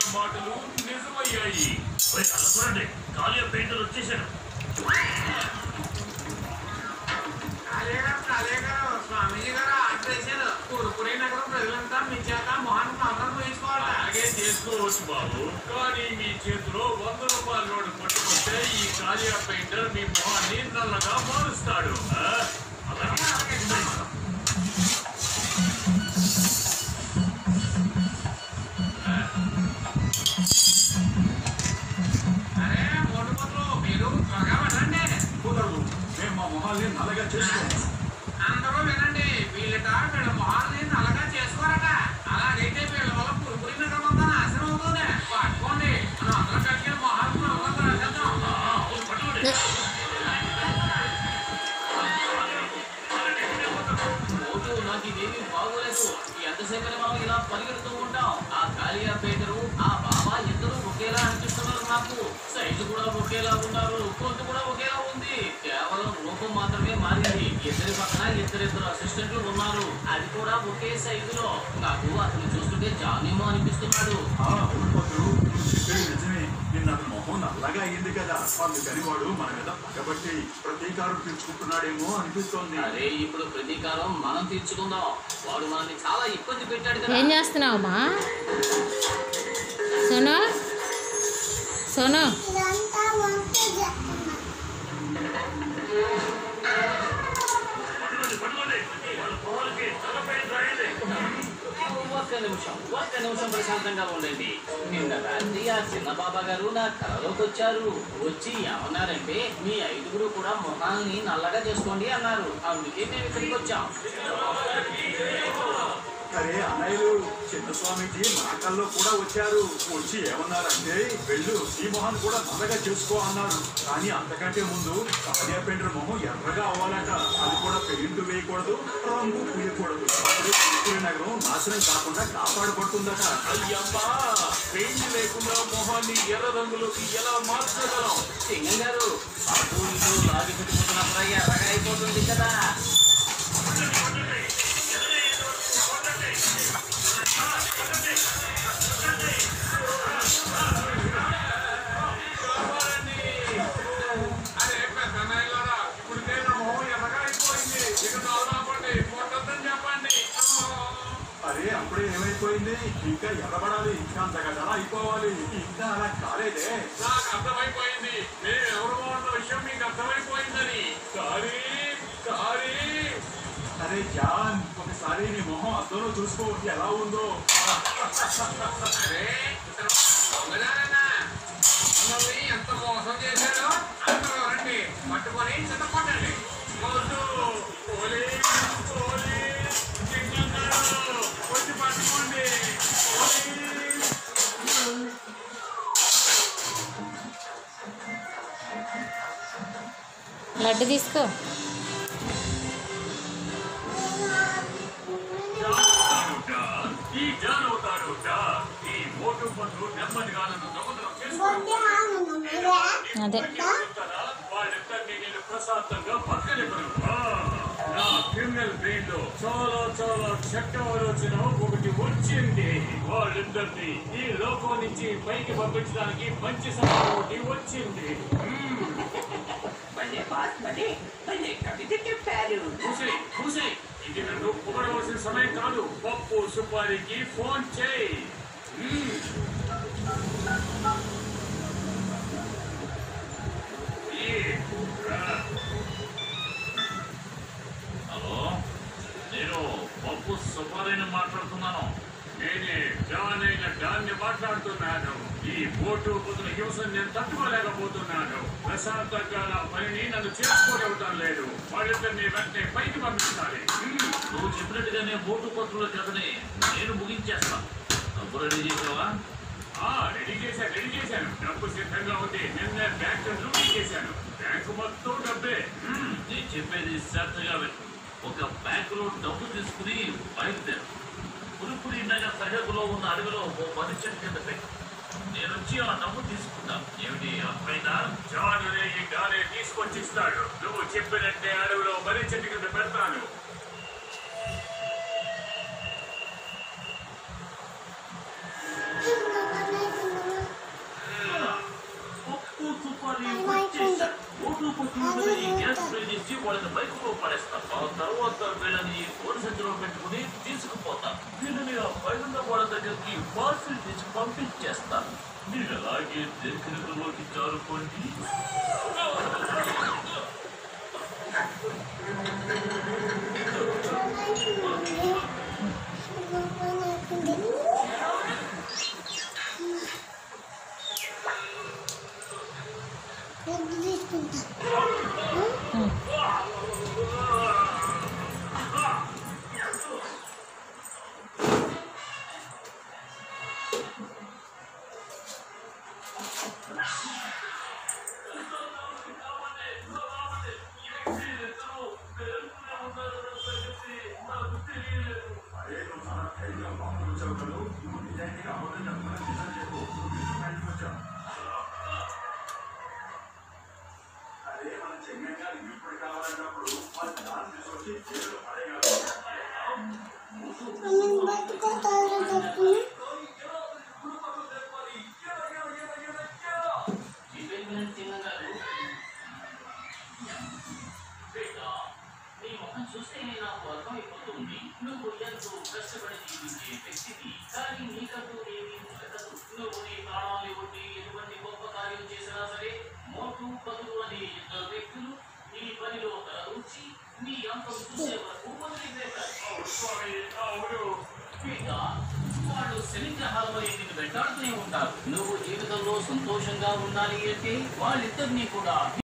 మాటలు నిజమయ్యాయి ఓయ్, అలా చూడండి కాలియా పెయింటర్ వచ్చేసాడు కాళేగారు కాళేగారు స్వామీజీ గారు ఆర్డర్ చేశారు కురుకురే నగరం ప్రజలంతా మీ చేత మొహాన్ని మంత్రం వేసుకోవాలి అలాగే చేసుకోవచ్చు బాబు కానీ మీ చేతిలో వంద రూపాయల నోటు పట్టుకుంటే ఈ కాలియా పెయింటర్ మీ మొహాన్ని నల్లగా మారుస్తాడు ఆ? అలాగే అరే మోటు పొత్తులు మీరు త్వరగా వెళ్ళండి కుదరదు మేము మా మొహాల్ని నల్లగా చేసుకోము అందరూ వినండి వీళ్ళట వీళ్ళ మొహాన్ని నల్లగా చేసుకోరట అలాగైతే వీళ్ళ వల్ల పురుగురి నగరం అంతా నాశనం అవుతుంది పట్టుకోండి మనం అందరం కలిసి మొహాన్ని నల్లగా రాసేద్దాం ఆ, అవును, పట్టుకోండి. ఓటు నాకు ఇదేమీ బాగోలేదు ఎంతసేపని మనం ఇలా పరిగెడుతూ ఉంటాం ఆ కాళియా పేటరు ఆ బాబా ఇద్దరు ఒకేలా అనిపిస్తున్నారు నాకు సైజు కూడా ఒకేలా ఉన్నారు గొంతు కూడా ఒకేలా ఉంది కేవలం రూపం మాత్రమే మారింది ఇద్దరి పక్కన ఇద్దరిద్దరు అసిస్టెంట్లు ఉన్నారు అది కూడా ఒకే సైజులో నాకు అతను చూస్తుంటే జానేమో అనిపిస్తున్నాడు ఆ, అవును పోతురు నువ్వు చెప్పేది నిజమే నిన్న అతని మొహం నల్లగా అయింది కదా అందుకని వాడు మన మీద పగబట్టి ప్రతీకారం తీర్చుకుంటున్నాడేమో అనిపిస్తోంది అరే ఇప్పుడు ప్రతీకారం మనం తీర్చుకుందాం వాడు మనల్ని చాలా ఇబ్బంది పెట్టాడు కదా ఏం చేస్తున్నావమ్మా సోను సోను ఇదంతా వంట చేస్తున్నా పట్టుకోండి పట్టుకోండి వాళ్ళ పొలాలకి తల పెయింట్ రాయండి ఒక్క నిమిషం ఒక్క నిమిషం ప్రశాంతంగా ఉండండి నిన్న రాత్రి ఆ చిన్న బాబా గారు నా కలలోకి వచ్చారు వచ్చి ఏమన్నారంటే మీ ఐదుగురు కూడా మొహాల్ని నల్లగా చేసుకోండి అన్నారు అందుకే మేము ఇక్కడికి వచ్చాం అరే అన్నయ్యలు చిన్న స్వామీజీ మా కల్లో కూడా వచ్చారు వచ్చి ఏమన్నారంటే వెళ్ళు ఈ మొహాన్ని కూడా నల్లగా చేసుకో అన్నారు కానీ అంతకంటే ముందు కాళియా పెండ్ర మొహం ఎర్రగా అవ్వాలట అది కూడా పెయింట్ వేయకూడదు రంగు పూయకూడదు అప్పుడే పురుషుల నగరం నాశనం కాకుండా కాపాడబడుతుందట అయ్యమ్మా పెయింట్ లేకుండా మొహాన్ని ఎర్ర రంగులోకి ఎలా మార్చగలం సింగం గారు అటు ఇటు లాగి పెట్టుకుంటున్నప్పుడు ఎర్రగా అయిపోతుంది కదా అరే పెద్ద నాయనలారా, ఇప్పుడు నేను మొహం ఎర్రగా అయిపోయింది ఇక నల్లపండి పొట్టొద్దని చెప్పండి అరే అప్పుడే ఏమైపోయింది ఇంకా ఎర్రబడాలి ఇంకా అంతగా జల అయిపోవాలి ఇంకా అలా కాలేదే నాకు అర్థమైపోయింది నేను ఎవరు బాగున్న విషయం మీకు అర్థమైపోయిందని సారీ సారీ అరే జాన్ ఒకసారి నీ మొహం అద్దంలో చూసుకో ఎలా ఉందో అరే ఇతను దొంగదారేనా? మిమ్మల్ని ఎంత మోసం చేశాడో అందరూ రండి పట్టుకొని చిన్న కొట్టండి వద్దు పోలీస్ పోలీస్ చిన్నగారు వచ్చి పట్టుకోండి పోలీస్ లడ్డు తీసుకో జానుతాడుట. ఈ జానవుతాడుట. ఈ మోటు పనులు నెమ్మదిగా నన్ను దొంగతనం బొడ్డు చేసుకో హాను మీరే అదే వాళ్ళిద్దరిని నేను ప్రశాంతంగా పక్కనే పెరుగు. ఆ, నా క్రిమినల్ బ్రెయిన్ లో చాలా చాలా చెడ్డ ఆలోచన ఒకటి వచ్చింది వాళ్ళిద్దరిని ఈ లోకం నుంచి పైకి పంపించడానికి మంచి సమయం ఒకటి వచ్చింది మ్మ్. భలే బాస్ భలే భలే కవిత చెప్పారు కూసే కూసే ఇది నన్ను పొగడవలసిన సమయం కాదు పప్పు సుపారికి ఫోన్ చేయి మ్మ్. ఈ, రా. హలో నేను పప్పు సుపారిని మాట్లాడుతున్నాను నేనే డాన్ అయిన డాన్ని మాట్లాడుతున్నాను ఈ బోటు పొద్దున హింసను నేను తట్టుకోలేకపోతున్నాను ప్రశాంతంగా నా పనిని నన్ను చేసుకోలేవటం లేదు వాళ్ళిద్దరిని వెంటనే పైకి పంపించాలి మ్మ్. నువ్వు చెప్పినట్టుగానే బోటు పత్రుల కథని నేను ముగించేస్తాను డబ్బు రెడీ చేసావా ఆ, రెడీ చేశాను రెడీ చేశాను డబ్బు సిద్ధంగా ఉంది నిన్న బ్యాంక్ లూటీ చేశాను బ్యాంకు మొత్తం డబ్బే మ్మ్, నేను చెప్పేది శ్రద్ధగా విను ఒక బ్యాంకులో డబ్బు తీసుకుని బయలుదేరు పురుపురి నగర్ సరిహద్దులో ఉన్న అడవిలో ఓ పది చెట్టు కింద పెట్టు నేను వచ్చి ఆ డబ్బు తీసుకుంటాను ఏమిటి అర్థమైందా జాన్ అనే ఈ గానే తీసుకొచ్చి ఇస్తాడు నువ్వు చెప్పినట్టే అడవిలో మరీ చెట్టు కింద పెడతాను ఇప్పుడు వీళ్ళని ఓడి సంచిలో పెట్టుకుని తీసుకుపోతాను వీళ్ళని ఆ పైన వాళ్ళ దగ్గరికి పార్సిల్ తెచ్చి పంపించేస్తాను మీరు అలాగే దగ్గరలోకి జారుకోండి తీసుకుంటా అరే నువ్వు చాలా ధైర్యంగా బాబు వచ్చావు కదా నువ్వు నిజాయితీగా అబద్ధం చెప్పకుండా నిజం చెప్పు నువ్వు ఎందుకు బయటకు వచ్చావు అదే మన చెంగంగా ఇప్పుడు కావాలన్నప్పుడు మన దాన్ని తీసుకొచ్చి జైలులో పడేయగలరు మనం బతుకుతారో చెప్పు చెప్పేది తిన్నగారు బిడ్డ నీ ముఖం చూస్తేనే నాకు అర్థమైపోతుంది నువ్వు ఎంతో కష్టపడి జీవించే వ్యక్తివి కానీ నీకంటూ ఏమీ ఉండదు నువ్వు నీ ప్రాణాలు కొట్టి ఎటువంటి గొప్ప కార్యం చేసినా సరే మోటు పదులు అనే ఇద్దరు వ్యక్తులు నీ పనిలో తలదూర్చి నీ అంతం చూసే వరకు వదిలిపెట్టారు బిడ్డ వాళ్ళు శనిగ్రహాలపై నిన్ను వెంటాడుతూనే ఉంటారు నువ్వు జీవితంలో సంతోషంగా ఉండాలి అంటే వాళ్ళిద్దరినీ కూడా